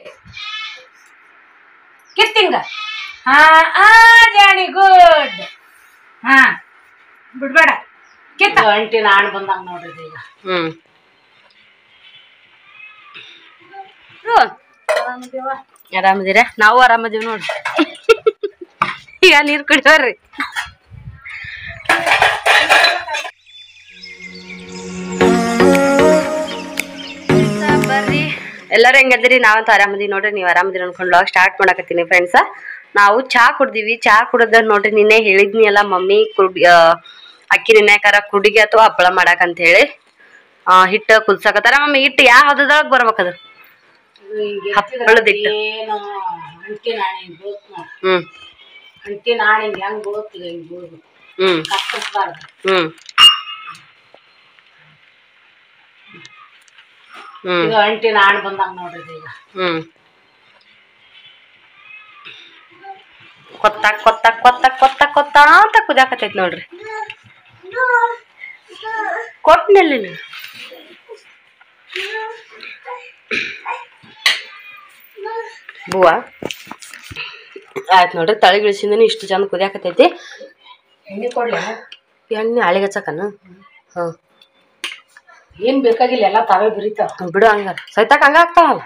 ಕಿತ್ತಿಂಗ ಹಾ ಆ ಜಾಣಿ ಗುಡ್ ಹಾ ಬಿಡ್ಬೇಡ ಕಿತ್ತ ಅಂಟಿ ನಾಣ್ ಬಂದಂಗ ನೋಡ್ರಿ ಈಗ ಹ್ಮ್ ಆರಾಮದಿರ ನಾವು ಆರಾಮದೀವಿ ನೋಡ್ರಿ ಈಗ ನೀರ್ ಕುಡಿಯೋರಿ ಬರ್ರಿ ಎಲ್ಲರೂ ಹೆಂಗದಿರಿ ನಾವಂತೂ ಆರಾಮದೀವಿ ನೋಡ್ರಿ ನೀವು ಆರಾಮದಿರಿ ಅನ್ಕೊಂಡು ಸ್ಟಾರ್ಟ್ ಮಾಡಕತ್ತೀನಿ ಫ್ರೆಂಡ್ಸ ನಾವು ಚಾ ಕುಡ್ದೀವಿ ಚಾ ಕುಡ್ದ ನೋಡ್ರಿ ನಿನ್ನೆ ಹೇಳಿದ್ನಿ ಅಲ್ಲ ಮಮ್ಮಿ ಕುಡಿ ಆ, ಅಕ್ಕಿ ನೆನ್ಯಾಕಾರ ಕುಡಿಗೆ ಅಥವಾ ಹಪ್ಪಳ ಮಾಡಾಕ ಅಂತ ಹೇಳಿ ಆ, ಹಿಟ್ಟ ಕುದ್ಸಾಕತ್ತಾರ ಮಮ್ಮಿ ಹಿಟ್ಟು ಯಾವ ಹದದೊಳಗ್ ಬರ್ಬೇಕದು ಹಪ್ಪಳದ ಹಿಟ್ಟು ಏನು ಅಂಟಿ ನಾಣಿ ಹಿಂಗ್ ಬೀಳ್ತ್ ನೋಡ್ ಹ್ಮ್ ಅಂಟಿ ನಾಣಿ ಹಿಂಗ್ ಹೆಂಗ್ ಬೀಳುತ್ತಿಲ್ಲ ಹಿಂಗ್ ಬೀಳ್ಬೇಕು ಹ್ಮ್ ಕತ್ತರಿಸ್ಬಾರ್ದು ಹ್ಮ್ ಹ್ಮ್ ಇದು ಅಂಟಿ ನಾಣ್ ಬಂದಂಗ ನೋಡ್ರಿ ಈಗ ಹ್ಮ್ ಕೊತ್ತಾಕ್ ಕೊತ್ತಾಕ್ ಕೊತ್ತಾಕ್ ಕೊತ್ತಾಕ್ ಕೊತ್ತಾ ಅಂತ ಕುದಾಕತೈತ್ ನೋಡ್ರಿ ಕೊಟ್ನಲ್ಲಿ ನೀನು ಬೂವ ಆಯ್ತು ನೋಡ್ರಿ ತಳಗಿಳಿಸಿಂದನು ಇಷ್ಟು ಚಂದ ಕುದಿಯಾಕತೈತಿ ಎಣ್ಣೆ ಕೊಡ್ಲಿ ಎಣ್ಣೆ ಅಳಿಗಚ್ಚಕನ ಹಾಂ ಏನ್ ಬೇಕಾಗಿಲ್ಲ ಎಲ್ಲ ತಾವೇ ಬರೀತಾವ ಬಿಡು ಹಂಗಾರ ಸೈತಾಕ ಹಂಗ ಆಗ್ತಾವಲ್ಲ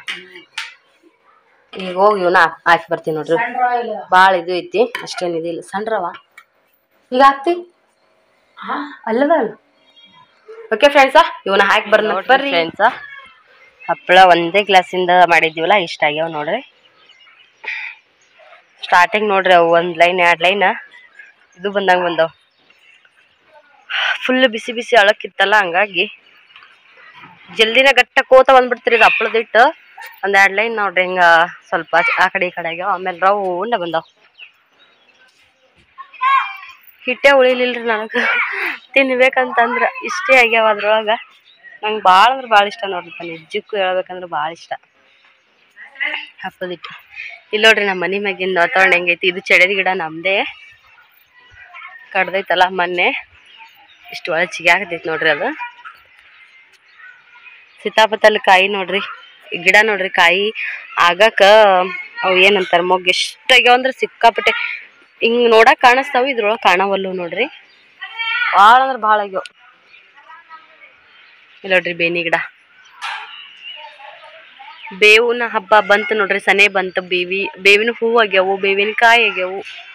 ಈಗ ಹೋಗಿ ಇವನ್ನ ಹಾಕಿ ಬರ್ತೀನಿ ನೋಡ್ರಿ ಸಣ್ಣ ಇಲ್ಲ ಭಾಳ ಇದು ಐತಿ ಅಷ್ಟೇನು ಇದಿಲ್ಲ ಸಣ್ಣ ಈಗ ಹಾಕ್ತಿ ಹಾ ಅಲ್ಲದ ಅಲ್ಲ ಓಕೆ ಫ್ರೆಂಡ್ಸ ಇವನ್ನ ಹಾಕಿ ಬರ್ನ ಬರ್ರಿ ಫ್ರೆಂಡ್ಸ ಹಪ್ಪಳ ಒಂದೇ ಗ್ಲಾಸಿಂದ ಮಾಡಿದ್ದೀವಲ್ಲ ಇಷ್ಟ ಆಗ್ಯಾವ ನೋಡ್ರಿ ಸ್ಟಾರ್ಟಿಂಗ್ ನೋಡ್ರಿ ಅವು ಒಂದು ಲೈನ್ ಎರಡು ಲೈನ್ ಇದು ಬಂದಂಗೆ ಬಂದವು ಫುಲ್ ಬಿಸಿ ಬಿಸಿ ಅಳಕ್ಕಿತ್ತಲ್ಲ ಹಂಗಾಗಿ ಜಲ್ದಿನ ಗಟ್ಟ ಕೋತ ಬಂದ್ಬಿಡ್ತೀರಿ ಇದು ಹಪ್ಪಳದ ಹಿಟ್ಟು ಒಂದ್ ಎರಡ್ ಲೈನ್ ನೋಡ್ರಿ ಹಿಂಗ ಸ್ವಲ್ಪ ಆ ಕಡೆ ಈ ಕಡೆ ಆಗ್ಯಾವ ಆಮೇಲೆ ರೌಂಡ ಬಂದಾವ ಹಿಟ್ಟೆ ಉಳಿಲಿಲ್ರಿ ನನಗೆ ತಿನ್ಬೇಕಂತಂದ್ರ ಇಷ್ಟೇ ಆಗ್ಯಾವ ಅದ್ರೊಳಗ ನಂಗೆ ಭಾಳ ಅಂದ್ರೆ ಭಾಳ ಇಷ್ಟ ನೋಡ್ರಿ ನಿಜಕ್ಕೂ ಹೇಳ್ಬೇಕಂದ್ರೆ ಭಾಳ ಇಷ್ಟ ಹಪ್ಪದ ಹಿಟ್ಟು ಇಲ್ಲಿ ನೋಡ್ರಿ ನಮ್ಮ ಮನೆ ಮ್ಯಾಗಿಂದ ವಾತಾವರಣ ಹೆಂಗೈತಿ ಇದು ಚಳಿದ ಗಿಡ ನಮ್ದೇ ಕಡ್ದೈತಲ್ಲ ಮೊನ್ನೆ ಇಷ್ಟು ಒಳಗೆ ಚಿಗಾಕತೈತಿ ನೋಡ್ರಿ ಅದು ಸೀತಾಪತಲ್ ಕಾಯಿ ನೋಡ್ರಿ ಈ ಗಿಡ ನೋಡ್ರಿ ಕಾಯಿ ಆಗಾಕ ಅವು ಏನಂತಾರ ಮೊಗ್ಗು ಎಷ್ಟು ಆಗ್ಯಾವ ಅಂದ್ರೆ ಸಿಕ್ಕಾಪಟ್ಟೆ ಹಿಂಗ್ ನೋಡಕ್ ಕಾಣಿಸ್ತಾವ ಇದ್ರೊಳಗೆ ಕಾಣವಲ್ಲು ನೋಡ್ರಿ ಭಾಳ ಅಂದ್ರೆ ಭಾಳ ಆಗ್ಯಾವ ಇಲ್ಲಿ ನೋಡ್ರಿ ಬೇನಿ ಗಿಡ ಬೇವಿನ ಹಬ್ಬ ಬಂತು ನೋಡ್ರಿ ಸನೆ ಬಂತು ಬೇವಿ ಬೇವಿನ ಹೂವು ಆಗ್ಯಾವು ಬೇವಿನ ಕಾಯಿ ಆಗ್ಯಾವು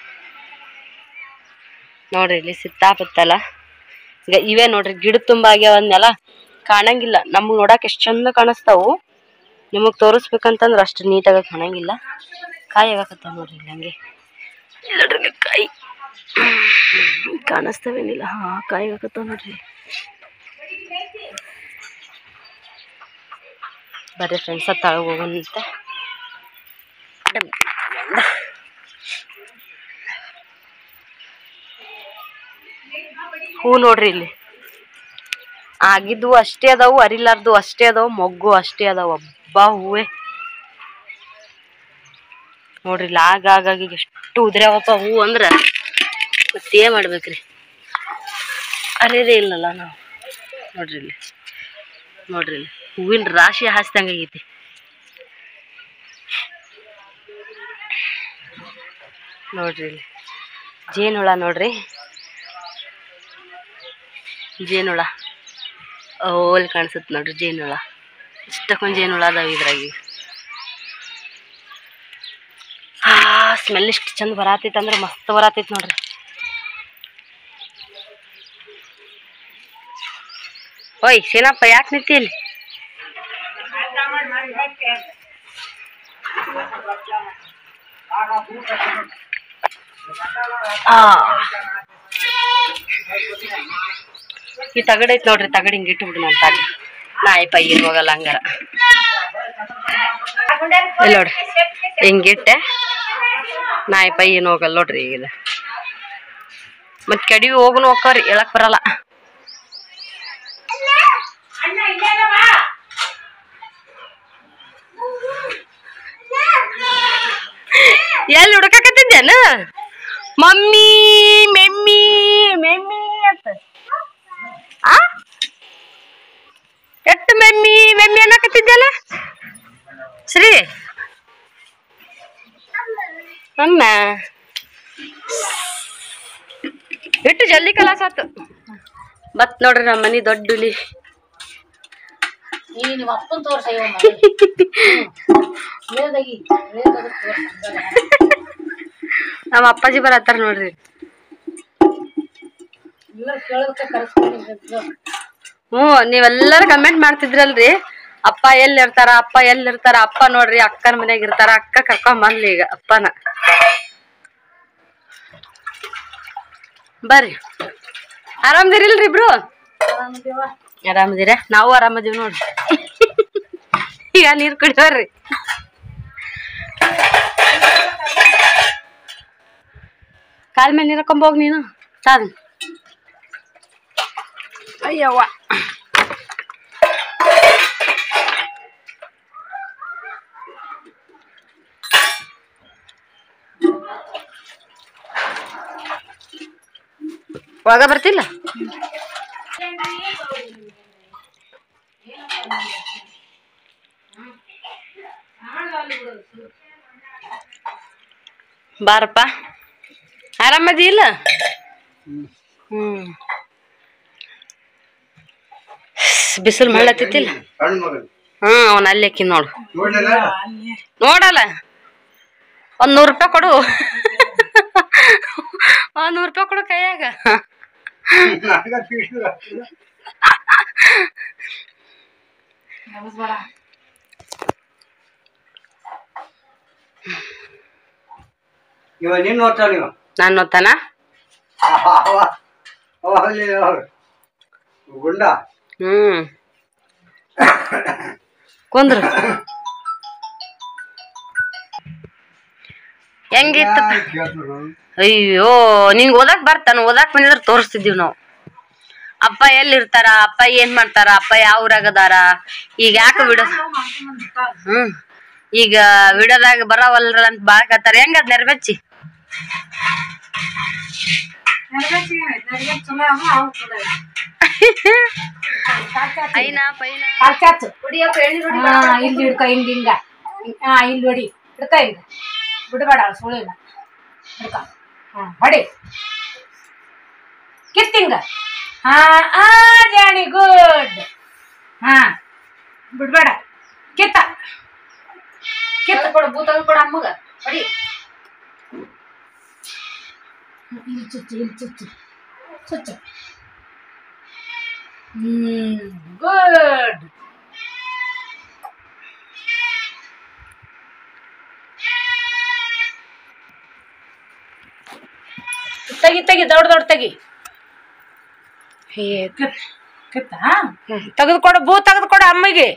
ನೋಡ್ರಿ ಇಲ್ಲಿ ಸಿತ್ತಾಪತ್ತಲ್ಲ ಈಗ ಇವೇ ನೋಡ್ರಿ ಗಿಡ ತುಂಬಾ ಆಗ್ಯಾವ ಅಂದ್ನಲ್ಲ ಕಾಣಂಗಿಲ್ಲ ನಮ್ಗ್ ನೋಡಕ್ ಎಷ್ಟ್ ಚಂದ ಕಾಣಿಸ್ತಾವು ನಿಮಗ್ ತೋರಿಸ್ಬೇಕಂತಂದ್ರ ಅಷ್ಟು ನೀಟಾಗಿ ಕಾಣಂಗಿಲ್ಲ ಕಾಯಿ ಆಗಕತ್ತಾವ ನೋಡ್ರಿ ಇಲ್ಲಿ ಹಂಗೆ ಇಲ್ಲಿ ನೋಡ್ರಿ ಇಲ್ಲಿ ಕಾಯಿ ಕಾಣಿಸ್ತಾವೇನಿಲ್ಲ ಹಾ ಕಾಯಿ ಆಗಕತ್ತಾವ ನೋಡ್ರಿ ಬರ್ರಿ ಫ್ರೆಂಡ್ಸ್ ತಳಗ ಹೋಗೋಣಂತೆ ಹೂ ನೋಡ್ರಿ ಇಲ್ಲಿ ಆಗಿದ್ದು ಅಷ್ಟೇ ಅದಾವು ಅರಿಲಾರ್ದು ಅಷ್ಟೇ ಅದಾವು ಮೊಗ್ಗು ಅಷ್ಟೇ ಅದಾವು ಹಬ್ಬ ಹೂವೇ ನೋಡ್ರಿ ಇಲ್ಲಿ ಆಗ ಆಗಾಗಿ ಎಷ್ಟು ಉದ್ರ್ಯಾವಪ್ಪ ಹೂ ಅಂದ್ರ ಮತ್ತೇ ಮಾಡ್ಬೇಕ್ರಿ ಅರೇದೇ ಇಲ್ಲಲ್ಲ ನಾವು ನೋಡ್ರಿ ಇಲ್ಲಿ ನೋಡ್ರಿ ಇಲ್ಲಿ ಹೂವಿನ ರಾಶಿ ಹಾಸ್ದಂಗ ಆಗೈತಿ ನೋಡ್ರಿ ಇಲ್ಲಿ ಜೇನುಳ ನೋಡ್ರಿ ಜೇನುಳ ಓಲ್ ಕಾಣಿಸುತ್ತೆ ನೋಡ್ರಿ ಜೇನುಳ ಇಷ್ಟಕ್ಕೊಂದು ಜೇನುಳ ಅದಾವ ಇದ್ರಾಗಿ ಆ ಸ್ಮೆಲ್ ಇಷ್ಟು ಚಂದ ಬರಾತೈತೆ ಅಂದ್ರೆ ಮಸ್ತ್ ಬರಾತೈತೆ ನೋಡ್ರಿ ಓಯ್ ಶೇನಪ್ಪ ಯಾಕೆ ನಿಂತಿ ಇಲ್ಲಿ ಆ. ಈ ತಗಡ್ ಐತ್ ನೋಡ್ರಿ ತಗಡ್ ಹಿಂಗ್ ಇಟ್ಟು ಬಿಡು ನಾನು ತಗ ನಾಯಿ ಪೈ ಏನ್ ಹೋಗಲ್ಲ ಹಂಗಾರ ಇಲ್ಲಿ ನೋಡ್ರಿ ಹಿಂಗಿಟ್ಟೆ ನಾಯಿ ಪೈ ಏನು ಹೋಗಲ್ಲ ನೋಡ್ರಿ ಈಗ ಇದು ಮತ್ ಕಡಿವಿ ಹೋಗುನು ಹೋಗ್ತಾವ್ರಿ ಹೇಳಕ್ ಬರಲ್ಲ ಎಲ್ಲಿ ಹುಡುಕಾಕತ್ತಿದ್ದೇನ ಮಮ್ಮಿ ಮೆಮ್ಮಿ ಮೆಮ್ಮಿ ಅಂತ ಆ ಎಷ್ಟು ಮೆಮ್ಮಿ ಮೆಮ್ಮಿ ಅನ್ನಕತ್ತಿದ್ದಲ್ಲ ಶ್ರೀ ನನ್ನ ಇಟ್ಟು ಜಲ್ದಿ ಕಲಾಸ ಆತು ಬತ್ ನೋಡ್ರಿ ನಮ್ಮ ಮನಿ ದೊಡ್ಡ ಹುಲಿ ಈ ನಿಮ್ಮ ಅಪ್ಪನ್ ತೋರ್ಸ ಇವ ಲೇದಾಗಿ ಲೇದಾಗ ತೋರ್ಸ ನಮ್ಮ ಅಪ್ಪಾಜಿ ಬರತ್ತಾರ ನೋಡ್ರಿ ಎಲ್ಲ ಕೇಳೋದಕ್ಕೆ ಕರೆಸ್ಕೊಂಡಿದ್ದು ಹ್ಞೂ ನೀವೆಲ್ಲರೂ ಕಮೆಂಟ್ ಮಾಡ್ತಿದ್ರಲ್ರಿ ಅಪ್ಪ ಎಲ್ಲಿ ಇರ್ತಾರ ಅಪ್ಪ ಎಲ್ಲಿ ಇರ್ತಾರ ಅಪ್ಪ ನೋಡ್ರಿ ಅಕ್ಕನ ಮನ್ಯಾಗ ಇರ್ತಾರ ಅಕ್ಕ ಕರ್ಕೊಂಡ್ ಬಂದ್ಲಿ ಈಗ ಅಪ್ಪನ ಬರ್ರಿ ಆರಾಮದಿರಿಲ್ರಿ ಇಬ್ರು ಆರಾಮದಿರ ನಾವು ಆರಾಮದೀವಿ ನೋಡ್ರಿ ಈಗ ನೀರ್ ಕುಡಿಯೋರ್ರಿ ಕಾಲ್ ಮೇಲೆ ನೀರ್ ಹಾಕೊಂಬೋಗ್ ನೀನು ಸಾಧನ್ ಅಯ್ಯವ್ವ ಒಳಗ ಬರ್ತಿಲ್ಲ ಬಾರಪ್ಪ ಆರಾಮದಿ ಇಲ್ಲ ಹ್ಮ್ ಬಿಸಿಲು ಮಳ್ಳತ್ತಿತ್ತಿಲ್ಲ ಸಣ್ಣ ಮಗನ್ ಹ್ಮ್ ಅವನ್ ಅಲ್ಲಿ ಹಾಕಿ ನೋಡು ನೋಡ್ಲಿಲ್ಲ ನೋಡಲ್ಲ ಒಂದ್ ನೂರ್ ರೂಪಾಯಿ ಕೊಡು ಒಂದ್ ನೂರ್ ರೂಪಾಯಿ ಕೊಡು ಕೈಯಾಗ ನನಗ ಫೀಸ್ ಆಗ್ತಿಲ್ಲ. ಇವ ನಿನ್ ನೋಡ್ತಾವ ನೀವು ನಾನ್ ನೋತಾನ ಅವ ಅವ ಅಲ್ಲಿ ಅವ್ರು. ಗುಂಡ ಹ್ಮ್ ಕುಂದ್ರು ಹೆಂಗಿತ್ತು ಕೇಳ್ತಾರೆ. ಅಯ್ಯೋ ನಿಂಗ್ ಓದಾಕ್ ಬರ್ತಾನ ಓದಾಕ್ ಬಂದಿದ್ರ ತೋರಿಸ್ತಿದೀವಿ ನಾವು ಅಪ್ಪ ಎಲ್ಲಿರ್ತಾರ ಅಪ್ಪ ಏನ್ ಮಾಡ್ತಾರ ಅಪ್ಪ ಯಾವ ಊರಾಗದಾರ ಈಗ ಯಾಕೆ ವಿಡಿಯೋ ಹ್ಮ್ ಈಗ ವಿಡಿಯೋದಾಗ ಬರವಲ್ರ ಅಂತ ಬಾಳಕತ್ತಾರ ಹೆಂಗ ಅದ್ ನೆರವೇರ್ಚಿ ಐನಾ ಪೈನ ಕಾಲ್ ಚಾಚು ಹಾ ಇಲ್ಲಿ ಹಿಡ್ಕ ಹಿಂಗ ಹಿಂಗ ಹಾ ಇಲ್ಲಿ ಹೊಡಿ ಹಿಡ್ಕ ಹಿಂಗ ಬಿಡಬೇಡ ಸುಳಿನ ಹಿಡ್ಕ ಹಾ ಹೊಡಿ ಕಿತ್ತಿಂಗ ಹಾ ಆ ಜಾಣಿ ಗುಡ್ ಹಾ ಬಿಡ್ಬೇಡ ಕಿತ್ತ ಕಿತ್ತ ಕೊಡು ಭೂತ ಕೊಡು ಅಮ್ಮಗ ಹೊಡಿ ಇಲ್ಲಿ ಚುಚ್ಚು ಇಲ್ಲಿ ಚುಚ್ಚು ಚುಚ್ಚು ಹ್ಮ್ ಗುಡ್ ತೆಗಿ ತೆಗಿ ದೊಡ್ಡ ದೊಡ್ಡ ತೆಗಿ ಕಿತ್ತ ತೆಗೆದುಕೊಡು ಭೂ ತೆಗೆದುಕೊಡು ಅಮ್ಮಿಗೆ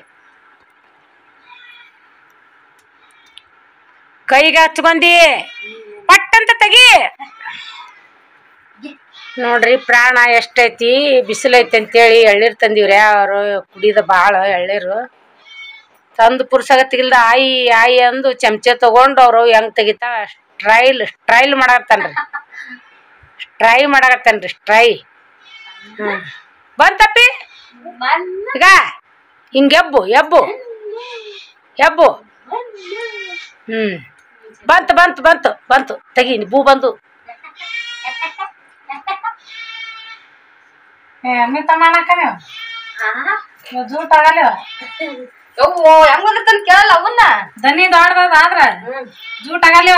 ಕೈಗೆ ಹಚ್ಕೊಂಡಿ ಪಟ್ಟಂತ ತೆಗಿ ನೋಡ್ರಿ ಪ್ರಾಣ ಎಷ್ಟೈತಿ ಬಿಸಿಲೈತಿ ಅಂತೇಳಿ ಎಳ್ನೀರು ತಂದಿವ್ರಿ ಅವರು ಕುಡಿದ ಭಾಳ ಎಳ್ನೀರು ತಂದು ಪುರ್ಸಗತ್ತಿಗಿಲ್ದ ಆಯಿ ಆಯಿ ಅಂದು ಚಮಚೆ ತಗೊಂಡು ಅವ್ರು ಹೆಂಗ್ ತೆಗಿತಾಳ ಸ್ಟ್ರೈಲ್ ಸ್ಟ್ರೈಲ್ ಮಾಡಾಕತ್ತಾನ್ರಿ ಟ್ರೈ ಮಾಡಾಕತ್ತಾನ್ರಿ ಸ್ಟ್ರೈ ಹ್ಮ್ ಬಂತಪ್ಪಿ ಈಗ ಹಿಂಗ ಎಬ್ಬು ಎಬ್ಬು ಎಬ್ಬು ಹ್ಮ್ ಬಂತು ಬಂತು ಬಂತು ಬಂತು ತೆಗಿ ಬೂ ಬಂದು ಅಮಿತ ಮಾಡಕನೆ ಜೂ ತಗಲೇವ ಯವ್ವೋ ಹೆಂಗ್ ಬಂದಿರ್ತಾನ ಕೇಳಲ್ಲ ಅವನ್ನ ದನಿ ದೊಡ್ಡದ ಆದ್ರ ಜೂಟ್ ಆಗಲಿವ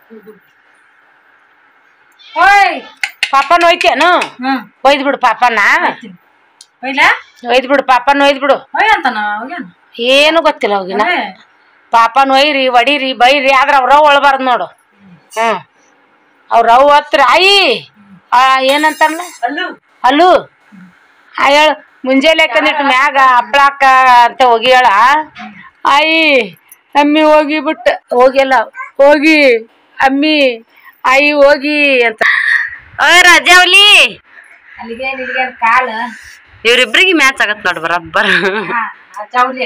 ಓಯ್ ಪಾಪನ ಒಯ್ತೇನು ಹ್ಮ್ ಒಯ್ದು ಬಿಡು ಪಾಪನ ಒಯ್ಲ ಒಯ್ದು ಬಿಡು ಪಾಪನ ಒಯ್ದು ಬಿಡು ಒಯ್ ಅಂತಾನ ಏನು ಗೊತ್ತಿಲ್ಲ ಅವಾಗಿನ ಪಾಪನ ಒಯ್ರಿ ಒಡೀರಿ ಬೈರಿ ಆದ್ರ ಅವ್ರ ಒಳಬಾರ್ದು ನೋಡು ಹ್ಮ್ ಅವ್ರ ಅವ್ ಹತ್ರ ಆಯಿ ಆ ಏನಂತಾರಲ್ಲ ಅಲ್ಲು ಅಲ್ಲು ಆ ಹೇಳು ಮುಂಜಾನೆ ಕಂದಿಟ್ಟು ಮ್ಯಾಗ ಹಪ್ಳಾಕ ಅಂತ ಹೋಗ್ಯಾಳ ಆಯಿ ಅಮ್ಮಿ ಹೋಗಿ ಬಿಟ್ಟ ಹೋಗಿಲ್ಲ ಹೋಗಿ ಅಮ್ಮಿ ಆಯಿ ಹೋಗಿ ಅಂತ ಓ ರಾಜಾವಲಿ ಅಲ್ಲಿಗೆ ನಿಲ್ಗೆ ಕಾಲ ಇವ್ರಿಬ್ರಿಗೆ ಮ್ಯಾಚ್ ಆಗತ್ ನೋಡ್ ಬರಬ್ಬರ್ ಜೌಲಿ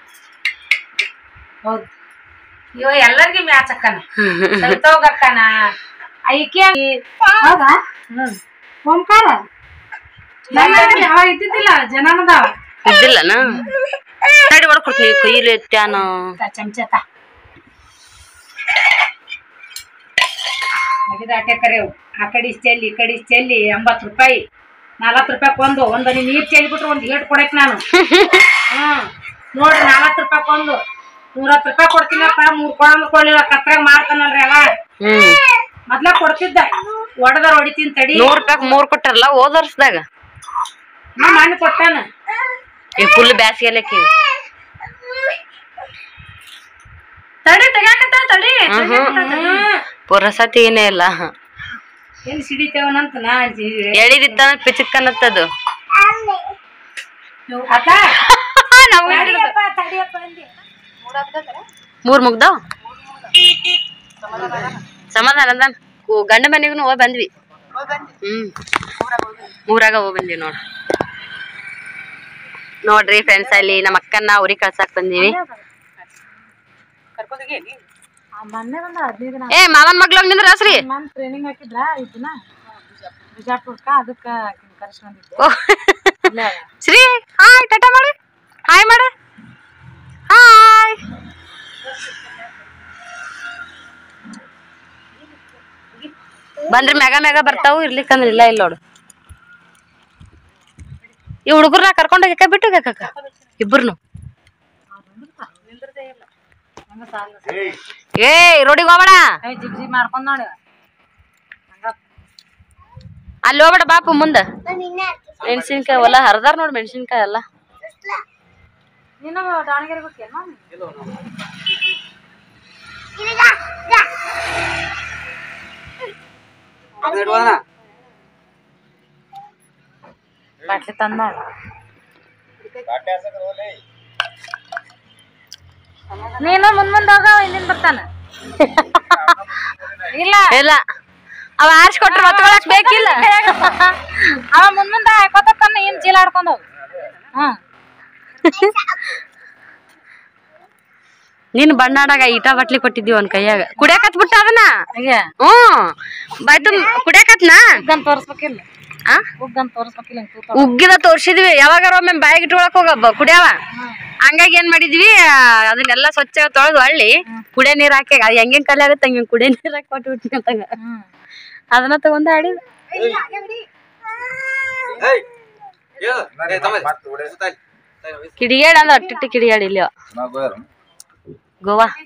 ಹೌದು ಇವ ಎಲ್ಲರಿಗೂ ಮ್ಯಾಚ್ ಅಕ್ಕನ ಸೈತೋಗಕ್ಕನ ಐಕೆ ಹೌದಾ ಹ್ಮ್ ಓಂಕಾರ ಅವ ಇದ್ದಿದ್ದಿಲ್ಲ ಜನನದಾವ ಇದ್ದಿಲ್ಲನ ತಡಿ ಹೊಡ್ಕೊಡ್ತೀನಿ ಕೈಲಿ ಎತ್ತಾನ ಚಮಚತ ತೆಗೆದಾಟೆ ಕರೆವು ಆ ಕಡೆ ಇಷ್ಟ್ ಚೆಲ್ಲಿ ಈ ಕಡೆ ಇಷ್ಟ್ ಚೆಲ್ಲಿ ಎಂಬತ್ತು ರೂಪಾಯಿ ನಲವತ್ತು ರೂಪಾಯಿ ಒಂದು ಒಂದು ನೀರು ಚೆಲ್ಲಿ ಬಿಟ್ರೆ ಒಂದು ಏಟ್ ಕೊಡಕ್ ನಾನು ಹ್ಮ್ ನೋಡ್ರಿ ನಲವತ್ತು ರೂಪಾಯಿ ಒಂದು ನೂರತ್ತು ರೂಪಾಯಿ ಕೊಡ್ತೀನಪ್ಪ ಮೂರ್ ಕೊಡಂದ್ ಕೊಡ್ಲಿಲ್ಲ ಕತ್ರಾಗ ಮಾರ್ತಾನಲ್ರಿ ಅವ ಹ್ಮ್ ಮೊದ್ಲ ಕೊಡ್ತಿದ್ದ ಒಡದಾರ ಹೊಡಿತೀನಿ ತಡಿ ನೂರ್ ರೂಪಾಯಿ ಮೂರ್ ಕೊಟ್ಟಾರಲ್ಲ ಹೋದ ವರ್ಷದಾಗ ನಮ್ಮ ಮನೆ ಕೊಟ್ಟಾನ ಈ ಫುಲ್ ಬ್ಯಾಸಿಗೆ ಲೆಕ್ಕಿ ತಡಿ ತೆಗ್ಯಾಕತ್ತ ತಡಿ ಹ್ಮ್ ಪುರಸತಿ ಏನೇ ಇಲ್ಲ ಎಲ್ಲಿ ಸಿಡಿತೇವನಂತ ನಾ ಎಳಿದಿತ್ತ ಪಿಚಕ್ಕನ್ನತ್ತದು ಅತ್ತ ನಾವು ತಡಿಯಪ್ಪ ತಡಿಯಪ್ಪ ಅಂದೆ ಮೂರ್ ಮುಗ್ದಾವ್ ಸಮಾಧಾನ ಅದ ಗಂಡ ಮನೆಗೂ ಹೋಗಿ ಬಂದ್ವಿ ಹ್ಮ್ ಊರಾಗ ಹೋಗಿ ಬಂದ್ವಿ ನೋಡ್ ನೋಡ್ರಿ ಫ್ರೆಂಡ್ಸ್ ಅಲ್ಲಿ ನಮ್ಮ ಅಕ್ಕನ್ನ ಊರಿಗೆ ಕಳ್ಸಾಕ್ ಬಂದೀವಿ ಮೊನ್ನೆ ಒಂದು ಹದಿನೈದು ದಿನ ಏ ಮಾವನ್ ಮಗ್ಳು ನಿಂದ್ರ ಹಸ್ರಿ ನಾನು ಟ್ರೈನಿಂಗ್ ಹಾಕಿದ್ರ ಇದನ್ನ ಬಿಜಾಪುರಕ್ಕ ಅದಕ್ಕೆ ಕರ್ಸ್ಕೊಂಡಿದ್ದೆ ಓ. ಶ್ರೀ ಹಾಯ್ ಟಾಟಾ ಮಾಡು ಹಾಯ್ ಮಾಡು ಹಾಯ್ ಬಂದ್ರೆ ಮ್ಯಾಗ ಮ್ಯಾಗ ಬರ್ತಾವು ಇರ್ಲಿಕ್ಕಂದ್ರ ಇಲ್ಲ ಇಲ್ಲ ನೋಡು ಈ ಹುಡುಗರ್ನ ಕರ್ಕೊಂಡು ಹೋಗಕ್ಕ ಬಿಟ್ಟು ಹೋಗಕ್ಕ ಇಬ್ಬರ್ನು ಏ ರೋಡಿಗೆ ಹೋಗ್ಬೇಡ ಜಿಗ್ ಜಿಗ್ ಮಾಡ್ಕೊಂಡ್ ನೋಡಿ ಅಲ್ಲಿ ಹೋಗ್ಬೇಡ ಬಾಪು ಮುಂದ ಮೆಣಸಿನ್ಕಾಯಿ ಹೊಲ ಹರಿದಾರ ನೋಡು ಮೆಣಸಿನ್ಕಾಯಿ ಎಲ್ಲ ನೀನು ದಾವಣಗೆರೆ ಹೋಗ್ತೀಯಲ್ಲ ಇಡುವನ ಬಾಟ್ಲಿ ತಂದ್ ನೋಡು ನೀನು ಮುಂದ್ ಮುಂದ್ ಹೋಗ ಹಿಂದಿನ ಬರ್ತಾನ ಇಲ್ಲ ಇಲ್ಲ ಅವ ಆರ್ಸ್ ಕೊಟ್ರ ಹೊತ್ಕೊಳಕ್ ಬೇಕಿಲ್ಲ ಅವ ಮುಂದ್ ಮುಂದ ಹಾಕೋತಾನ ಏನ್ ಚೀಲ ಆಡ್ಕೊಂಡ್ ಹೋಗ್ ಹ್ಮ್ ನೀನ್ ಬಣ್ಣಾಡಾಗ ಈಟ ಬಟ್ಲಿ ಕೊಟ್ಟಿದ್ವಿ ಒಂದ್ ಕೈಯಾಗ ಕುಡಿಯಾಕತ್ ಬಿಟ್ಟ ಅದನ್ನ ಹೀಗೆ ಹ್ಮ್ ಬಾಯ್ತು ಕುಡಿಯಾಕತ್ನ ಉಗ್ಗನ್ ತೋರ್ಸ್ಬೇಕಿಲ್ಲ ಆ ಉಗ್ಗನ್ ತೋರ್ಸ್ಬೇಕಿಲ್ಲ ಹಿಂಗ್ ತೂತ ಉಗ್ಗಿದ ತೋರ್ಸಿದ್ವಿ ಯಾವಾಗಾರ ಒಮ್ಮೆ ಬಾಯಿಗೆ ಇಟ್ಕೊಳಕ್ ಹೋಗಬ್ಬ ಕುಡಿಯವ ಹಂಗಾಗಿ ಏನ್ ಮಾಡಿದ್ವಿ ಆ, ಅದನ್ನೆಲ್ಲ ಸ್ವಚ್ಛ ತೊಳೆದು ಹಳ್ಳಿ ಕುಡಿಯ ನೀರ್ ಹಾಕಿ ಅದು ಹೆಂಗೆಂಗ್ ಕಲೆ ಆಗುತ್ತೆ ಹಂಗೆ ಕುಡಿಯ ನೀರ್ ಹಾಕಿ ಕೊಟ್ಟು ಬಿಟ್ಟಿನಿ ಅಂತಂಗ ಹ್ಮ್ ಅದನ್ನ ತಗೊಂಡ್ ಆಡಿದ್ ಕಿಡಿಗೇಡ್ ಅಂದ್ರ ಅಟ್ಟಿಟ್ಟು ಕಿಡಿಗೇಡ್ ಇಲ್ಲಿ ಗೋವಾ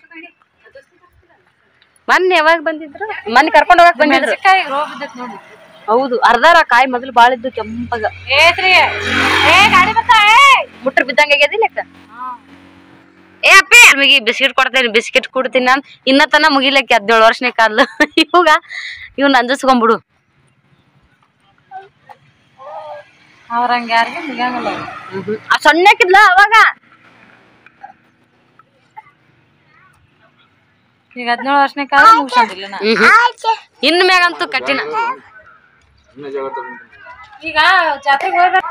ಮೊನ್ನೆ ಯಾವಾಗ ಬಂದಿದ್ರು ಮೊನ್ನೆ ಕರ್ಕೊಂಡ್ ಹೋಗಕ್ ಬಂದಿದ್ರು ಮೆಣಸಿನ್ಕಾಯಿ ರೋಗ ಬಿದ್ದೈತ್ ನೋಡಿ ಹೌದು ಅರ್ಧಾರ ಕಾಯಿ ಮೊದಲು ಬಾಳ ಇದ್ದು ಕೆಂಪಗ ಏತ್ರಿ ಏ ಗಾಡಿ ಬರ್ತಾ ಏ ಮುಟ್ರ ಬಿದ್ದಂಗ ಆಗ್ಯದಿ ಲೆಕ್ಕ ಏ ಅಪ್ಪಿ ನಮಗೆ ಬಿಸ್ಕಿಟ್ ಕೊಡ್ತೇನೆ ಬಿಸ್ಕಿಟ್ ಕೊಡ್ತೀನಿ ನಾನು ಇನ್ನ ತನ ಮುಗಿಲಕ್ಕೆ ಹದಿನೇಳು ವರ್ಷನೇ ಕಾದ್ಲು ಇವಾಗ ಇವ್ನ ಅಂಜಿಸ್ಕೊಂಡ್ಬಿಡು ಅವ್ರ ಹಂಗ ಯಾರಿಗೆ ಮುಗಿಯಂಗಿಲ್ಲ ಆ ಸಣ್ಣಕ್ಕಿದ್ಲ ಅವಾಗ ಈಗ ಹದಿನೇಳು ವರ್ಷನೇ ಕಾಲ ಮುಗಿಸಂಗಿಲ್ಲ ನಾ ಇನ್ ಮ್ಯಾಗಂತೂ ಕಠಿಣ ಈಗ ಜಾತ್ರೆಗೆ ಹೋಗ್ಬೇಕು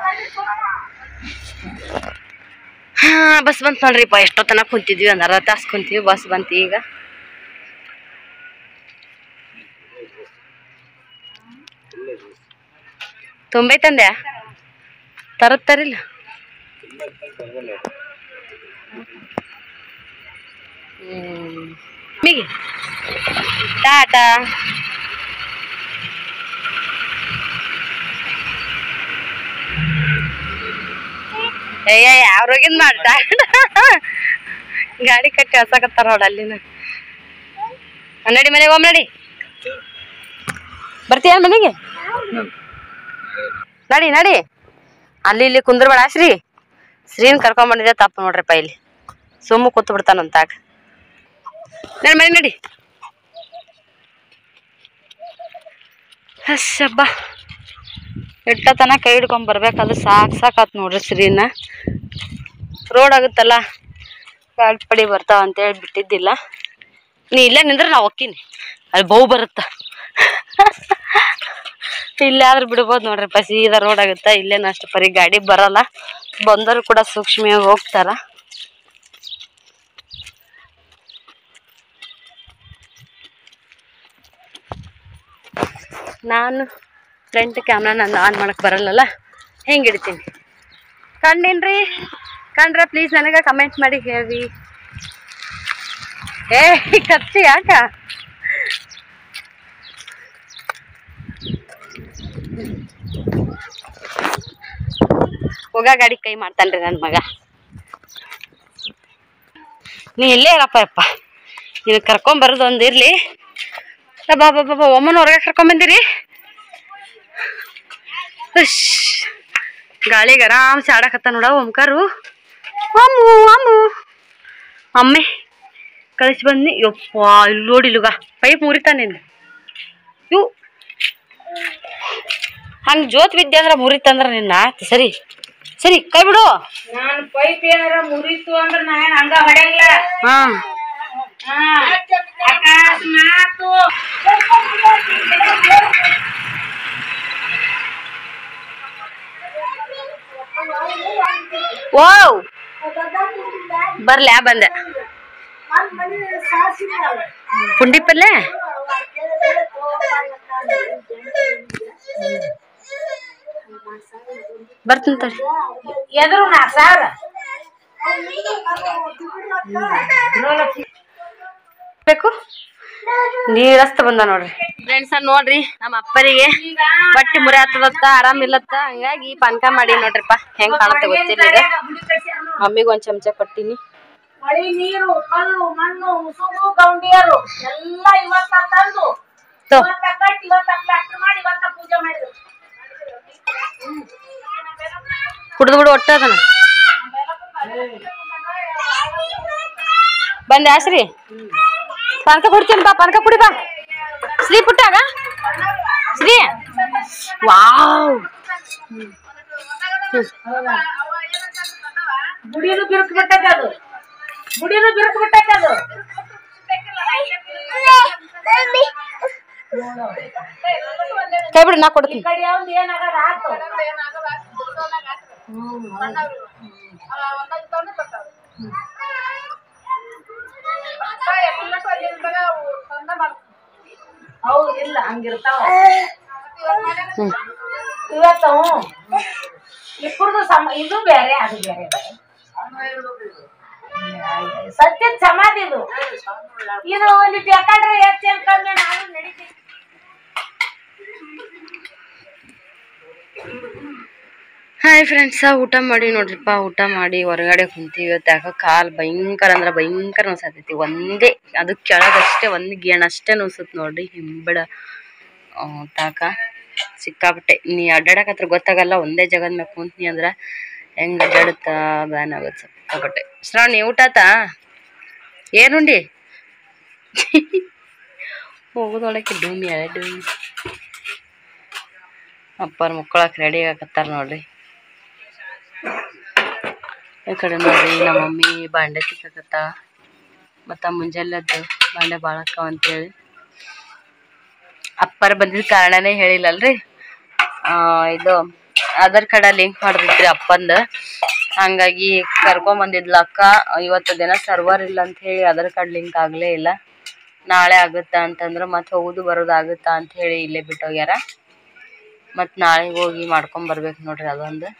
ಹಾ ಬಸ್ ಬಂತ್ ನೋಡ್ರಿಪ್ಪ ಎಷ್ಟೊತ್ತನ ಕುಂತಿದ್ವಿ ಒಂದ್ ಅರ್ಧ ತಾಸ್ ಕುಂತೀವಿ ಬಸ್ ಬಂತು ಈಗ ತುಂಬೈತಂದ್ಯಾ ತರದ್ ತರಿಲ್ಲ ಹ್ಮ್ ಮಿಗಿ ಟಾಟಾ ಅಯ್ಯ ಯಾವ ರೋಗಿಂದ ಮಾಡ್ಟ ಗಾಡಿ ಕಟ್ಟಿ ಹಸಕತ್ತಾರ ನೋಡ ಅಲ್ಲಿನ ನಡಿ ಮನೆಗೆ ಹೋಮ್ ನಡಿ ಬರ್ತೀಯ ಮನೆಗೆ ನಡಿ ನಡಿ ಅಲ್ಲಿ ಇಲ್ಲಿ ಕುಂದ್ರಬೇಡ ಶ್ರೀ ಶ್ರೀನ್ ಕರ್ಕೊಂಡ್ ಬಂದಿದ್ದೆ ತಪ್ಪು ನೋಡ್ರಿಪ್ಪ ಇಲ್ಲಿ ಸುಮ್ಮ ಕೂತ್ ಬಿಡ್ತಾನಂತಾಗ ನಡಿ ಮನೆ ನಡಿ ಹಸ್ಸಬ್ಬ ಇಟ್ಟತನ ಕೈ ಹಿಡ್ಕೊಂಡ್ ಬರ್ಬೇಕಾದ್ರೆ ಸಾಕ್ ಸಾಕಾತ್ ನೋಡ್ರಿ ಶ್ರೀನ ರೋಡ್ ಆಗುತ್ತಲ್ಲ ಗಾಡಿ ಪಡಿ ಬರ್ತಾವ ಅಂತೇಳಿ ಬಿಟ್ಟಿದ್ದಿಲ್ಲ ನೀ ಇಲ್ಲೇ ನಿಂದ್ರೆ ನಾ ಹೋಗ್ತೀನಿ ಅಲ್ಲಿ ಬಹು ಬರುತ್ತ ಇಲ್ಲೇ ಆದ್ರೆ ಬಿಡ್ಬೋದು ನೋಡ್ರಿ ಸೀದಾ ರೋಡ್ ಆಗುತ್ತಾ ಇಲ್ಲೇನು ಅಷ್ಟು ಪರಿ ಗಾಡಿ ಬರಲ್ಲ ಬಂದರು ಕೂಡ ಸೂಕ್ಷ್ಮವಾಗಿ ಹೋಗ್ತಾರ ನಾನು ಫ್ರಂಟ್ ಕ್ಯಾಮ್ರಾ ನಂದು ಆನ್ ಮಾಡಕ್ ಬರಲ್ಲಲ್ಲ ಹೆಂಗೆ ಹಿಡಿತೀನಿ ಕಂಡೇನ್ರಿ ಕಂಡ್ರೆ ಪ್ಲೀಸ್ ನನಗೆ ಕಮೆಂಟ್ ಮಾಡಿ ಹೇಳಿ ಏ ಖರ್ಚು ಯಾಕ ಹೋಗ ಗಾಡಿ ಕೈ ಮಾಡ್ತಾನ್ರಿ ನನ್ನ ಮಗ ನೀ ಇಲ್ಲೇ ಇರಪ್ಪ ಯಪ್ಪ ನೀನು ಕರ್ಕೊಂಬರೋದು ಒಂದು ಇರ್ಲಿ ಬಾ ಬಾ ಬಾ ಬಾ ಒಮ್ಮನ ಹೊರಗೆ ಕರ್ಕೊಂಬಂದಿರಿ ಉಶ್. ಗಾಳಿಗೆ ಆರಾಮ್ಸೆ ಆಡಕತ್ತ ನೋಡ ಓಂಕಾರು ಅಮ್ಮು ಅಮ್ಮು ಅಮ್ಮೆ ಕಳಿಸಿ ಬನ್ನಿ ಯಪ್ಪ ಇಲ್ಲಿ ನೋಡಿಲುಗ ಪೈಪ್ ಮುರಿತಾನಿಂದ ಇವು ಹಂಗೆ ಜೋತ್ ಬಿದ್ದೆ ಅಂದ್ರೆ ಮುರಿತಂದ್ರ ನಿನ್ನ ಆಯ್ತು ಸರಿ ಸರಿ ಕೈ ಬಿಡು ನಾನು ಪೈಪ್ ಏನಾರ ಮುರಿತು ಅಂದ್ರ ನಾ ಏನ್ ಹಂಗ ಹೊಡೆಯಲ್ಲ ಹಾಂ ಹಾ ಅಕಸ್ಮಾತು ಓವ್ ಬರ್ಲ್ಯಾ ಬಂದೆ ಪುಂಡಿ ಪಲ್ಲೆ ಬರ್ತೀನಿ ತಡಿ ಎದ್ರು ನಾಲ್ಕು ಸಾವಿರ ಬೇಕು ನೀರಸ್ತ ಬಂದ ನೋಡ್ರಿ ಫ್ರೆಂಡ್ಸ್ ನೋಡ್ರಿ ನಮ್ಮ ಅಪ್ಪರಿಗೆ ಬಟ್ಟಿ ಮುರಿ ಹತ್ತದತ್ತ ಆರಾಮ್ ಇಲ್ಲತ್ತ ಹಂಗಾಗಿ ಪಾನ್ಕ ಮಾಡಿ ನೋಡ್ರಿಪ್ಪ ಹೆಂಗ್ ಕಾಣತ್ತೆ ಗೊತ್ತಿಲ್ಲ ಈಗ ಮಮ್ಮಿಗೆ ಒಂದ್ ಚಮಚ ಕೊಟ್ಟಿನಿ ಮಳಿ ನೀರು ಕಲ್ಲು ಮಣ್ಣು ಉಸುಗು ಗೌಂಡಿಯರು ಎಲ್ಲ ಇವತ್ತ ತಂದು ತೋ. ಇವತ್ತ ಕಟ್ಟಿ ಇವತ್ತ ಪ್ಲಾಸ್ಟರ್ ಮಾಡಿ ಇವತ್ತ ಪೂಜೆ ಮಾಡಿದ್ರು ಕುಡ್ದು ಬಿಡು ಒಟ್ಟ ಅದನ್ನ ಬಂದೆ ಆಶ್ರಿ ಪಾನಕ ಕುಡ್ತೀನಿ ಬಾ ಪಾನಕ ಕುಡಿ ಬಾ ಶ್ರೀ ಪುಟ್ಟಾಗ ಶ್ರೀ ವಾವ್ ಗುಡಿನು ಬಿರುಕು ಬಿಟ್ಟೈತೆ ಅದು ಗುಡಿನು ಬಿರುಕು ಬಿಟ್ಟೈತೆ ಅದು ಕೈ ಬಿಡು ನಾ ಕೊಡ್ತೀನಿ ಕಡೆ ಯಾವ್ದು ಏನಾಗದ ಆತು ಹೌದು ಇಲ್ಲ ಹಂಗಿರ್ತಾವ ಹ್ಮ್ ಇವತ್ತು ಇಬ್ಬರದು ಸಮ ಇದು ಬೇರೆ ಅದು ಬೇರೆ ಸತ್ಯದ ಸಮಾಧಿ ಇದು ಇದು ಒಂದಿಟ್ಟು ಯಾಕಂದ್ರೆ ಹೆಚ್ಚು ಕಮ್ಮಿ ನಾನು ನಡೀತೀನಿ ಹಾಯ್ ಫ್ರೆಂಡ್ಸ ಊಟ ಮಾಡಿ ನೋಡ್ರಿಪ್ಪ ಊಟ ಮಾಡಿ ಹೊರಗಡೆ ಕುಂತೀವಿ ಇವತ್ತು ಯಾಕೋ ಕಾಲ್ ಭಯಂಕರ ಅಂದ್ರೆ ಭಯಂಕರ ನೋಸತೈತಿ ಒಂದೇ ಅದು ಕೆಳಗಷ್ಟೇ ಒಂದು ಗೇಣ್ ಅಷ್ಟೇ ನೋಸತ್ ನೋಡ್ರಿ ಹಿಂಬಡ ಆ, ತಾಕ ಸಿಕ್ಕಾಬಿಟ್ಟೆ ನೀ ಅಡ್ಡಾಡಕತ್ರ ಗೊತ್ತಾಗಲ್ಲ ಒಂದೇ ಜಗದ ಮ್ಯಾಗ ಕುಂತ್ನಿ ಅಂದ್ರ ಹೆಂಗ್ ಅಡ್ಡಾಡುತ್ತಾ ಬ್ಯಾನ್ ಆಗುತ್ತೆ ಸಿಕ್ಕಾಪಟ್ಟೆ ಶ್ರಾವಣಿ ಊಟ ಆತಾ ಏನುಂಡಿ ಹೋಗೋದೊಳಕ್ಕೆ ಡೂಮಿ ಅಳೆ ಡೂಮಿ ಅಪ್ಪರ ಮುಕ್ಕೊಳಕ್ ರೆಡಿ ಆಗತ್ತಾರ ನೋಡ್ರಿ ಈ ಕಡೆ ನೋಡ್ರಿ ನಮ್ಮ ಮಮ್ಮಿ ಬಾಂಡೆ ತಿಕ್ಕಕತ್ತ ಮತ್ತ ಮುಂಜಾನೆದ್ದು ಬಾಂಡೆ ಬಾಳಕ್ಕವ ಅಂತೇಳಿ ಅಪ್ಪರ ಬಂದಿದ್ದ ಕಾರಣನೇ ಹೇಳಿಲ್ಲಲ್ರಿ ಆ, ಇದು ಆಧಾರ್ ಕಾರ್ಡ ಲಿಂಕ್ ಮಾಡಿದ್ರಿ ಅಪ್ಪಂದ ಹಂಗಾಗಿ ಕರ್ಕೊಂಡ್ ಬಂದಿದ್ಲ ಅಕ್ಕ ಇವತ್ತು ದಿನ ಸರ್ವರ್ ಇಲ್ಲ ಅಂತ ಹೇಳಿ ಆಧಾರ್ ಕಾರ್ಡ್ ಲಿಂಕ್ ಆಗ್ಲೇ ಇಲ್ಲ ನಾಳೆ ಆಗುತ್ತಾ ಅಂತಂದ್ರ ಮತ್ತೆ ಹೋಗುದು ಬರೋದು ಆಗುತ್ತಾ ಅಂತ ಹೇಳಿ ಇಲ್ಲೇ ಬಿಟ್ಟೋಗ್ಯಾರ ಮತ್ ನಾಳೆ ಹೋಗಿ ಮಾಡ್ಕೊಂಡ್ ಬರ್ಬೇಕು ನೋಡ್ರಿ ಅದೊಂದು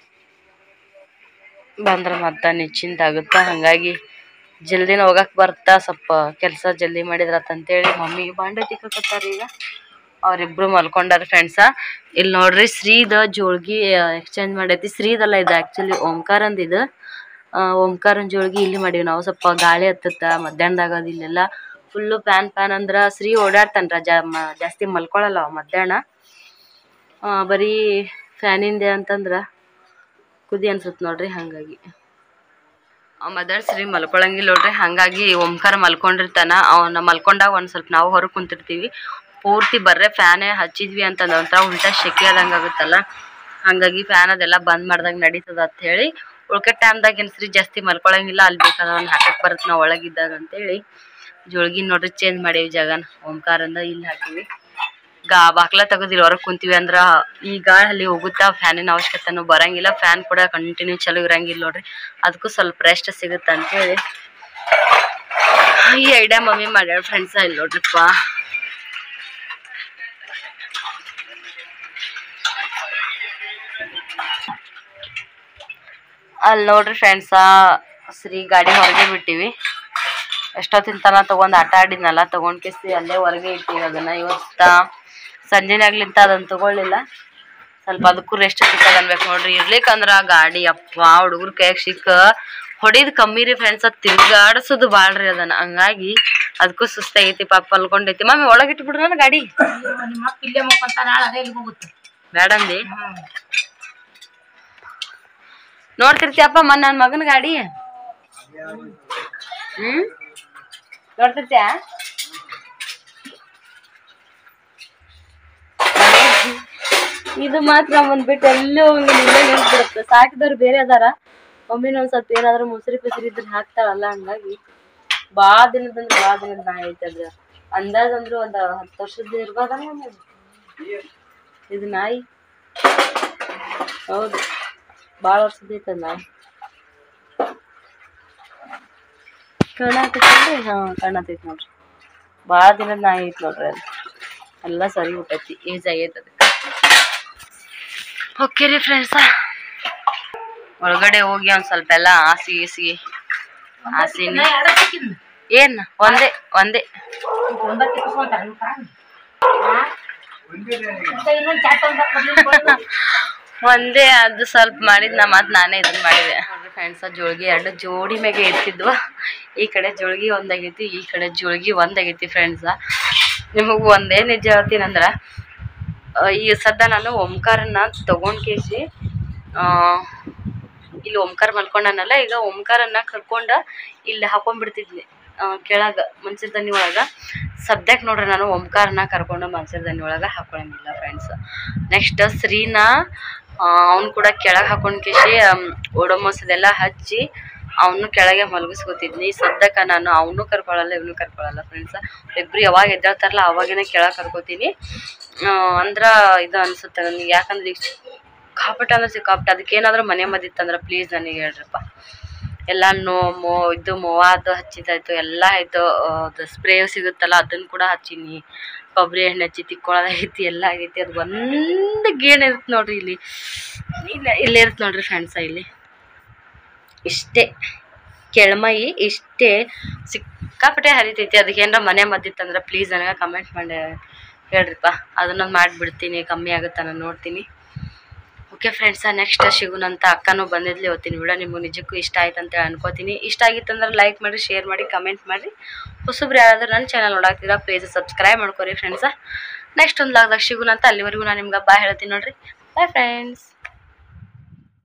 ಬಂದ್ರ ಮತ್ತ ನಿಶ್ಚಿಂತ ಆಗುತ್ತ ಹಂಗಾಗಿ ಜಲ್ದಿನ ಹೋಗಕ್ ಬರ್ತಾ ಸ್ವಲ್ಪ ಕೆಲಸ ಜಲ್ದಿ ಮಾಡಿದ್ರತ್ ಅಂತೇಳಿ ಮಮ್ಮಿ ಬಾಂಡೆ ತಿಕ್ಕಕತ್ತಾರ ಈಗ ಅವ್ರಿಬ್ರು ಮಲ್ಕೊಂಡಾರ ಫ್ರೆಂಡ್ಸ ಇಲ್ಲಿ ನೋಡ್ರಿ ಶ್ರೀದ ಜೋಳ್ಗಿ ಎಕ್ಸ್ಚೇಂಜ್ ಮಾಡೈತಿ ಶ್ರೀದಲ್ಲ ಇದು ಆಕ್ಚುಲಿ ಓಂಕಾರಂದ್ ಇದು ಆ, ಓಂಕಾರನ್ ಜೋಳ್ಗಿ ಇಲ್ಲಿ ಮಾಡೀವಿ ನಾವು ಸ್ವಲ್ಪ ಗಾಳಿ ಹತ್ತತ್ತ ಮಧ್ಯಾಹ್ನದಾಗ ಅದ್ ಇಲ್ಲೆಲ್ಲ ಫುಲ್ಲು ಫ್ಯಾನ್ ಫ್ಯಾನ್ ಅಂದ್ರ ಶ್ರೀ ಓಡಾಡ್ತಾನ್ರ ಜಾ ಮ- ಜಾಸ್ತಿ ಮಲ್ಕೊಳಲ್ಲ ಅವ ಮಧ್ಯಾಹ್ನ ಆ, ಬರೀ ಫ್ಯಾನಿಂದೆ ಅಂತಂದ್ರ ಕುದಿ ಅನ್ಸುತ್ತೆ ನೋಡ್ರಿ ಹಂಗಾಗಿ ಮದರ್ ಶ್ರೀ ಮಲ್ಕೊಳಂಗಿಲ್ಲ ನೋಡ್ರಿ ಹಂಗಾಗಿ ಓಂಕಾರ ಮಲ್ಕೊಂಡಿರ್ತಾನ ಅವನ ಮಲ್ಕೊಂಡಾಗ ಒಂದ್ ಸ್ವಲ್ಪ ನಾವು ಹೊರಗೆ ಕುಂತಿರ್ತೀವಿ ಪೂರ್ತಿ ಬರ್ರೆ ಫ್ಯಾನೇ ಹಚ್ಚಿದ್ವಿ ಅಂತಂದ್ರೆ ಒಂಥರ ಉಲ್ಟಾ ಶೆಕೆ ಆದಂಗೆ ಆಗುತ್ತಲ್ಲ ಹಂಗಾಗಿ ಫ್ಯಾನ್ ಅದೆಲ್ಲ ಬಂದ್ ಮಾಡ್ದಾಗ ನಡೀತದ ಅಂತ ಹೇಳಿ ಉಳ್ಕೆ ಟೈಮ್ದಾಗ ಏನ್ ಶ್ರೀ ಜಾಸ್ತಿ ಮಲ್ಕೊಳಂಗಿಲ್ಲ ಅಲ್ಲಿ ಬೇಕಾದ ಒಂದು ಹಾಕಕ್ ಬರುತ್ತೆ ನಾವು ಒಳಗಿದ್ದಾಗ ಅಂತೇಳಿ ಜೋಳ್ಗಿ ನೋಡ್ರಿ ಚೇಂಜ್ ಮಾಡೀವಿ ಜಾಗನ ಓಂಕಾರಂದ ಇಲ್ಲಿ ಹಾಕಿವಿ ಗಾ ಬಾಕ್ಲ ತೆಗೆದಿಲ್ಲ ಹೊರಗೆ ಕುಂತೀವಿ ಅಂದ್ರ ಈ ಗಾಳಿ ಅಲ್ಲಿ ಹೋಗುತ್ತಾ ಫ್ಯಾನಿನ ಅವಶ್ಯಕತೆನೂ ಬರಂಗಿಲ್ಲ ಫ್ಯಾನ್ ಕೂಡ ಕಂಟಿನ್ಯೂ ಚಲೋ ಇರಂಗಿಲ್ಲ ನೋಡ್ರಿ ಅದಕ್ಕೂ ಸ್ವಲ್ಪ ರೆಸ್ಟ್ ಸಿಗುತ್ತೆ ಅಂತ ಹೇಳಿ ಈ ಐಡಿಯಾ ಮಮ್ಮಿ ಮಾಡ್ಯಾಳ ಫ್ರೆಂಡ್ಸ್ ಇಲ್ಲಿ ನೋಡ್ರಿಪ್ಪ ಅಲ್ಲಿ ನೋಡ್ರಿ ಫ್ರೆಂಡ್ಸ ಶ್ರೀ ಗಾಡಿ ಹೊರಗೆ ಬಿಟ್ಟಿವಿ ಎಷ್ಟೊತ್ತಿನ ತನ ತಗೊಂಡ್ ಆಟ ಆಡಿದ್ನಲ್ಲ ತಗೊಂಡ್ ಕಿಸಿ ಅಲ್ಲೇ ಹೊರಗೆ ಇಟ್ಟಿವಿ ಅದನ್ನ ಇವತ್ತ ಸಂಜೆನಾಗ್ಲಿಂತ ಅದನ್ನ ತಗೊಳ್ಳಿಲ್ಲ ಸ್ವಲ್ಪ ಅದಕ್ಕೂ ರೆಸ್ಟ್ ಸಿಕ್ಕದ ಅನ್ಬೇಕು ನೋಡ್ರಿ ಇರ್ಲಿಕ್ಕಂದ್ರ ಗಾಡಿ ಅಪ್ಪ ಹುಡುಗರ ಕೈಯಾಗ ಸಿಕ್ಕ ಹೊಡಿದ್ ಕಮ್ಮಿ ರೀ ಫ್ರೆಂಡ್ಸ್ ಅದ್ ತಿರ್ಗಾಡ್ಸೋದು ಬಾಳ್ರಿ ಅದನ್ನ ಹಂಗಾಗಿ ಅದಕ್ಕೂ ಸುಸ್ತಾಗೈತಿ ಪಾಪ ಅಲ್ಕೊಂಡೈತಿ ಮಮ್ಮಿ ಒಳಗಿಟ್ಟು ಬಿಡ್ರಿ ನನ್ನ ಗಾಡಿ ನಿಮ್ಮ ಅಪ್ಪ ಇಲ್ಲೇ ಮಕ್ಕಂತ ನಾಳೆ ಅದೇ ಇಲ್ಲಿಗೆ ಹೋಗುತ್ತೆ ಬೇಡಂದಿ ನೋಡ್ತಿರ್ತಿಯಪ್ಪ ಮನ್ ನನ್ ಮಗನ ಗಾಡಿ ಹ್ಮ್ ನೋಡ್ತಿರ್ತೀಯ ಇದು ಮಾತ್ರ ಒಂದ್ ಬಿಟ್ಟು ಎಲ್ಲೂ ಹೋಗಂಗಿಲ್ಲ ಇಲ್ಲೇ ನಿಂತ್ಬಿಡುತ್ತೆ ಸಾಕಿದವ್ರು ಬೇರೆ ಅದಾರ ಒಮ್ಮಿನ ಒಂದ್ ಸ್ವಲ್ಪ ಏನಾದ್ರು ಮುಸ್ರಿ ಪಿಸ್ರಿ ಇದ್ರೆ ಹಾಕ್ತಾಳಲ್ಲ ಹಂಗಾಗಿ ಬಾ ದಿನದಂದ್ರೆ ಬಾ ದಿನದ ನಾಯಿ ಐತೆ ಅದ್ರ ಅಂದಾಜ್ ಅಂದ್ರು ಒಂದ್ ಹತ್ತು ವರ್ಷದ ಇರ್ಬೋದಲ್ಲ ನಮ್ಗೆ. ಇದು ನಾಯಿ ಹೌದು ಭಾಳ ವರ್ಷದ ಐತದ ನಾಯಿ ಕಾಣತೈತಿ ಹಾ ಕಾಣತೈತಿ ನೋಡ್ರಿ ಭಾಳ ದಿನದ ನಾಯಿ ಐತಿ ನೋಡ್ರಿ ಅದು ಎಲ್ಲ ಸರಿ ಬಿಟ್ಟೈತಿ ಏಜ್ ಆಗೈತೆ ಅದಕ್ಕೆ ಓಕೆ ರೀ ಫ್ರೆಂಡ್ಸ ಒಳಗಡೆ ಹೋಗಿ ಒಂದ್ ಸ್ವಲ್ಪ ಎಲ್ಲ ಹಾಸಿ ಗೀಸಿ ಹಾಸಿನಿ ಏನ್ ಒಂದೇ ಒಂದೇ ಒಂಬತ್ತು ಕಿತ್ಕೊಂತಾರೆ ನೀವು ಕಾಣ್. ಮತ್ತೆ ಇನ್ನೊಂದ್ ಚಾಟ್ ಒಂದ್ ಬರ್ಲಿಲ್ಲ ಕೊಡು. ಒಂದೇ ಅದು ಸ್ವಲ್ಪ ಮಾಡಿದ್ ನಾ ಮತ್ ನಾನೇ ಇದನ್ನ ಮಾಡಿದೆ ಫ್ರೆಂಡ್ಸ್ ಜೋಳ್ಗಿ ಎರಡು ಜೋಡಿ ಮ್ಯಾಗೆ ಇರ್ತಿದ್ವು ಈ ಕಡೆ ಜೋಳ್ಗಿ ಒಂದಾಗೈತಿ ಈ ಕಡೆ ಜೋಳ್ಗಿ ಒಂದಾಗೈತಿ ಫ್ರೆಂಡ್ಸ ನಿಮಗ್ ಒಂದೇ ನಿಜ ಹೇಳ್ತೀನಂದ್ರ ಆ, ಈ ಸದ್ದ ನಾನು ಓಂಕಾರನ್ನ ತಗೊಂಡ್ ಕೇಸಿ ಆ, ಇಲ್ಲಿ ಓಂಕಾರ ಮಲ್ಕೊಂಡನಲ್ಲ ಈಗ ಓಂಕಾರನ್ನ ಕರ್ಕೊಂಡ ಇಲ್ಲಿ ಹಾಕೊಂಡ್ಬಿಡ್ತಿದ್ನಿ ಆ, ಕೆಳಗ ಮಂಚದ ದನಿ ಒಳಗ ಸದ್ಯಕ್ಕೆ ನೋಡ್ರಿ ನಾನು ಓಂಕಾರನ ಕರ್ಕೊಂಡು ಮಂಚದ ದನಿ ಒಳಗ ಹಾಕೊಳಂಗಿಲ್ಲ ಫ್ರೆಂಡ್ಸ್ ನೆಕ್ಸ್ಟ್ ಶ್ರೀನ ಅವ್ನು ಕೂಡ ಕೆಳಗೆ ಹಾಕೊಂಡ್ ಕೇಸಿ ಓಡೋಮೋಸದೆಲ್ಲ ಹಚ್ಚಿ ಅವನು ಕೆಳಗೆ ಮಲಗಿಸ್ಕೊತಿದ್ನಿ ಸದ್ಯಕ್ಕೆ ನಾನು ಅವನು ಕರ್ಕೊಳಲ್ಲ ಇವನು ಕರ್ಕೊಳಲ್ಲ ಫ್ರೆಂಡ್ಸ್ ಇಬ್ರು ಯಾವಾಗ ಎದ್ದೇಳ್ತಾರಲ್ಲ ಅವಾಗೇನೆ ಕೆಳಗೆ ಕರ್ಕೋತೀನಿ ಆ, ಅಂದ್ರ ಇದು ಅನ್ಸುತ್ತೆ ನನಗೆ ಯಾಕಂದ್ರೆ ಈಗ ಸಿಕ್ಕಾಪಟ್ಟೆ ಅಂದ್ರೆ ಸಿಕ್ಕಾಪಟ್ಟೆ ಅದಕ್ಕೇನಾದ್ರೂ ಮನೆ ಮದ್ದಿತ್ತಂದ್ರೆ ಪ್ಲೀಸ್ ನನಗೆ ಹೇಳ್ರಪ್ಪ ಎಲ್ಲ ನೋ ಮೋ ಇದು ಮೊವಾದು ಹಚ್ಚಿದಾಯ್ತು ಎಲ್ಲ ಆಯ್ತು ಅದು ಸ್ಪ್ರೇ ಸಿಗುತ್ತಲ್ಲ ಅದನ್ನ ಕೂಡ ಹಚ್ಚೀನಿ ಕೊಬ್ಬರಿ ಎಣ್ಣೆ ಹಚ್ಚಿ ತಿಕ್ಕೊಳ್ಳೋದಾಗೈತಿ ಎಲ್ಲ ಆಗೈತಿ ಅದು ಒಂದು ಗೇಣ್ ಇರುತ್ತೆ ನೋಡ್ರಿ ಇಲ್ಲಿ ಇಲ್ಲ ಇಲ್ಲೇ ಇರುತ್ತೆ ನೋಡ್ರಿ ಫ್ರೆಂಡ್ಸ ಇಲ್ಲಿ ಇಷ್ಟೇ ಕೆಳಮೈ ಇಷ್ಟೇ ಸಿಕ್ಕಾಪಟ್ಟೆ ಹರಿತೈತಿ ಅದಕ್ಕೆ ಏನಾರ ಮನೆ ಮದ್ದಿತ್ತಂದ್ರೆ ಪ್ಲೀಸ್ ನನಗೆ ಕಮೆಂಟ್ ಮಾಡಿ ಹೇಳ್ರಿಪ್ಪ ಅದನ್ನ ಮಾಡಿಬಿಡ್ತೀನಿ ಕಮ್ಮಿ ಆಗುತ್ತಾ ನಾನು ನೋಡ್ತೀನಿ ಓಕೆ ಫ್ರೆಂಡ್ಸ ನೆಕ್ಸ್ಟ್ ಸಿಗುನಂತ ಅಕ್ಕನೂ ಬಂದಿದ್ಲಿ ಇವತ್ತಿನ ವಿಡಿಯೋ ನಿಮ್ಗೆ ನಿಜಕ್ಕೂ ಇಷ್ಟ ಆಯ್ತು ಅಂತ ಅನ್ಕೋತೀನಿ ಇಷ್ಟ ಆಗಿತ್ತಂದ್ರೆ ಲೈಕ್ ಮಾಡಿ ಶೇರ್ ಮಾಡಿ ಕಮೆಂಟ್ ಮಾಡಿರಿ ಹೊಸಬ್ರು ಯಾರಾದ್ರೂ ನನ್ನ ಚಾನಲ್ ನೋಡಾಕ್ತೀರಾ ಪ್ಲೀಸ್ ಸಬ್ಸ್ಕ್ರೈಬ್ ಮಾಡ್ಕೊರಿ ಫ್ರೆಂಡ್ಸ ನೆಕ್ಸ್ಟ್ ಒಂದು ಲಾಗ್ದಾಗ ಸಿಗುನಂತ ಅಲ್ಲಿವರೆಗೂ ನಾನು ನಿಮ್ಗೆ ಬಾಯ್ ಹೇಳ್ತೀನಿ ನೋಡ್ರಿ ಬಾಯ್ ಫ್ರೆಂಡ್ಸ್